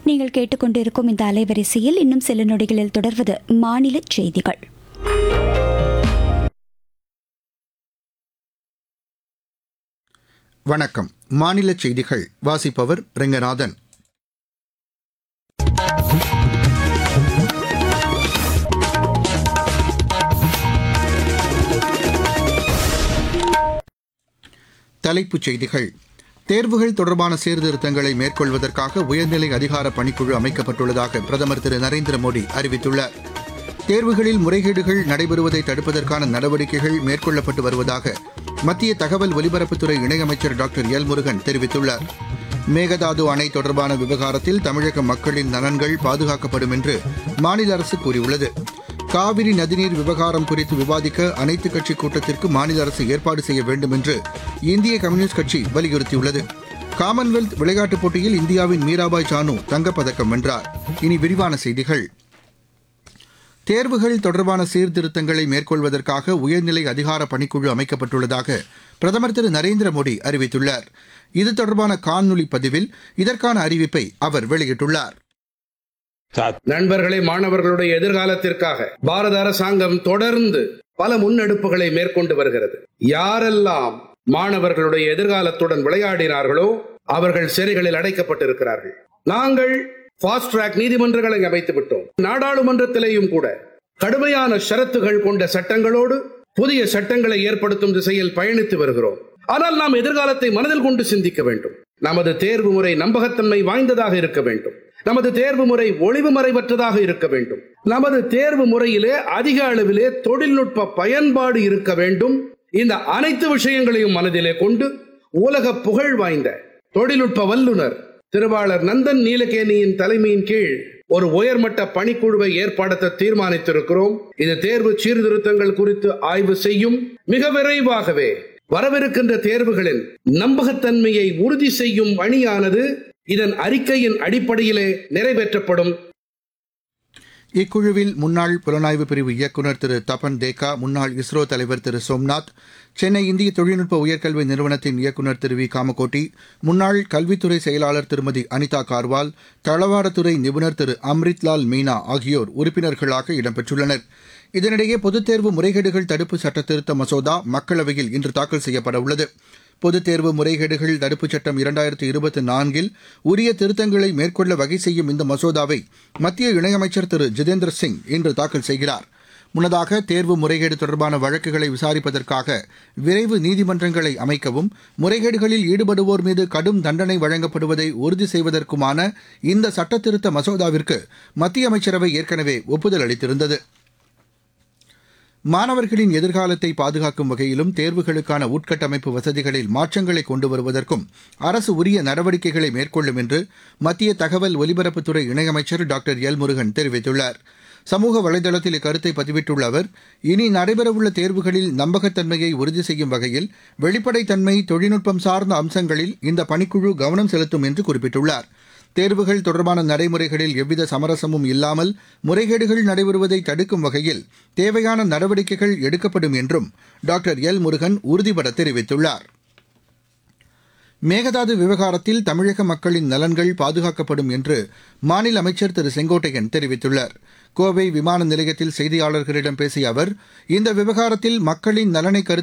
நீங்கள் கேட்டுக்கொண்டிருக்கும் இந்த அலைவரிசையில் இன்னும் சில நொடிகளில் தொடர்வது மாநில செய்திகள் வணக்கம் மாநில செய்திகள் வாசிப்பவர் ரெங்கநாதன் தலைப்புச் செய்திகள் தேர்வுகள் தொடர்பான சீர்திருத்தங்களை மேற்கொள்வதற்காக உயர்நிலை அதிகார பணிக்குழு அமைக்கப்பட்டுள்ளதாக பிரதமர் திரு நரேந்திர மோடி அறிவித்துள்ளார் தேர்வுகளில் முறைகேடுகள் நடைபெறுவதை தடுப்பதற்கான நடவடிக்கைகள் மேற்கொள்ளப்பட்டு வருவதாக மத்திய தகவல் ஒலிபரப்புத்துறை இணையமைச்சர் டாக்டர் எல் முருகன் தெரிவித்துள்ளார் மேகதாது அணை தொடர்பான விவகாரத்தில் தமிழக மக்களின் நலன்கள் பாதுகாக்கப்படும் என்று மாநில அரசு கூறியுள்ளது காவிரி நதிநீர் விவகாரம் குறித்து விவாதிக்க அனைத்துக் கட்சி கூட்டத்திற்கு மாநில அரசு ஏற்பாடு செய்ய வேண்டும் என்று இந்திய கம்யூனிஸ்ட் கட்சி வலியுறுத்தியுள்ளது காமன்வெல்த் விளையாட்டுப் போட்டியில் இந்தியாவின் மீராபாய் சானு தங்கப்பதக்கம் வென்றார் இனி விரிவான செய்திகள் தேர்வுகள் தொடர்பான சீர்திருத்தங்களை மேற்கொள்வதற்காக உயர்நிலை அதிகார பணிக்குழு அமைக்கப்பட்டுள்ளதாக பிரதமர் திரு நரேந்திர மோடி அறிவித்துள்ளார் இது தொடர்பான காணொலி பதிவில் இதற்கான அறிவிப்பை அவர் வெளியிட்டுள்ளார் நண்பர்களே மாணவர்களுடைய எதிர்காலத்திற்காக பாரத அரசாங்கம் தொடர்ந்து பல முன்னெடுப்புகளை மேற்கொண்டு வருகிறது யாரெல்லாம் மாணவர்களுடைய எதிர்காலத்துடன் விளையாடினார்களோ அவர்கள் சிறைகளில் அடைக்கப்பட்டிருக்கிறார்கள் நாங்கள் ஃபாஸ்ட் ட்ராக் நீதிமன்றங்களை அமைத்து விட்டோம் நாடாளுமன்றத்திலேயும் கூட கடுமையான ஷரத்துகள் கொண்ட சட்டங்களோடு புதிய சட்டங்களை ஏற்படுத்தும் திசையில் பயணித்து வருகிறோம் ஆனால் நாம் எதிர்காலத்தை மனதில் கொண்டு சிந்திக்க வேண்டும் நமது தேர்வு முறை நம்பகத்தன்மை வாய்ந்ததாக இருக்க வேண்டும் நமது தேர்வு முறை ஒளிவு மறைவற்றதாக இருக்க வேண்டும் நமது தேர்வு முறையிலே அதிக அளவிலே தொழில்நுட்ப பயன்பாடு இருக்க வேண்டும் இந்த அனைத்து விஷயங்களையும் மனதிலே கொண்டு உலக புகழ் வாய்ந்த தொழில்நுட்ப வல்லுனர் திருவாளர் நந்தன் நீலகேணியின் தலைமையின் கீழ் ஒரு உயர்மட்ட பணிக்குழுவை ஏற்படுத்த தீர்மானித்திருக்கிறோம் இது தேர்வு சீர்திருத்தங்கள் குறித்து ஆய்வு செய்யும் மிக விரைவாகவே வரவிருக்கின்ற தேர்வுகளின் நம்பகத்தன்மையை உறுதி செய்யும் பணியானது இதன் அறிக்கையின் அடிப்படையிலே நிறைவேற்றப்படும் இக்குழுவில் முன்னாள் புலனாய்வு பிரிவு இயக்குநர் திரு தபன் தேக்கா முன்னாள் இஸ்ரோ தலைவர் திரு சோம்நாத் சென்னை இந்திய தொழில்நுட்ப உயர்கல்வி நிறுவனத்தின் இயக்குநர் திரு வி காமகோட்டி முன்னாள் கல்வித்துறை செயலாளர் திருமதி அனிதா கார்வால் தளவாடத்துறை நிபுணர் திரு அம்ரித்லால் மீனா ஆகியோர் உறுப்பினர்களாக இடம்பெற்றுள்ளனர் இதனிடையே பொதுத் தேர்வு முறைகேடுகள் தடுப்பு சட்ட திருத்த மசோதா மக்களவையில் இன்று தாக்கல் செய்யப்பட உள்ளது பொதுத் தேர்வு முறைகேடுகள் தடுப்புச் சட்டம் இரண்டாயிரத்தி இருபத்தி நான்கில் உரிய திருத்தங்களை மேற்கொள்ள வகை செய்யும் இந்த மசோதாவை மத்திய இணையமைச்சர் திரு ஜிதேந்திர சிங் இன்று தாக்கல் செய்கிறார் முன்னதாக தேர்வு முறைகேடு தொடர்பான வழக்குகளை விசாரிப்பதற்காக விரைவு நீதிமன்றங்களை அமைக்கவும் முறைகேடுகளில் ஈடுபடுவோர் மீது கடும் தண்டனை வழங்கப்படுவதை உறுதி செய்வதற்குமான இந்த சட்டத்திருத்த மசோதாவிற்கு மத்திய அமைச்சரவை ஏற்கனவே ஒப்புதல் அளித்திருந்தது மாணவர்களின் எதிர்காலத்தை பாதுகாக்கும் வகையிலும் தேர்வுகளுக்கான உட்கட்டமைப்பு வசதிகளில் மாற்றங்களை கொண்டு வருவதற்கும் அரசு உரிய நடவடிக்கைகளை மேற்கொள்ளும் என்று மத்திய தகவல் ஒலிபரப்புத்துறை இணையமைச்சர் டாக்டர் எல் முருகன் தெரிவித்துள்ளார் சமூக வலைதளத்தில் இக்கருத்தை பதிவிட்டுள்ள அவர் இனி நடைபெறவுள்ள தேர்வுகளில் நம்பகத்தன்மையை உறுதி செய்யும் வகையில் வெளிப்படைத்தன்மை தொழில்நுட்பம் சார்ந்த அம்சங்களில் இந்த பணிக்குழு கவனம் செலுத்தும் என்று குறிப்பிட்டுள்ளார் தேர்வுகள் தொடர்பான நடைமுறைகளில் எவ்வித சமரசமும் இல்லாமல் முறைகேடுகள் நடைபெறுவதை தடுக்கும் வகையில் தேவையான நடவடிக்கைகள் எடுக்கப்படும் என்றும் டாக்டர் எல் முருகன் உறுதிபட தெரிவித்துள்ளார் மேகதாது விவகாரத்தில் தமிழக மக்களின் நலன்கள் பாதுகாக்கப்படும் என்று மாநில அமைச்சர் திரு செங்கோட்டையன் தெரிவித்துள்ளார் கோவை விமான நிலையத்தில் செய்தியாளர்களிடம் பேசிய அவர் இந்த விவகாரத்தில் மக்களின் நலனை கருத்தில்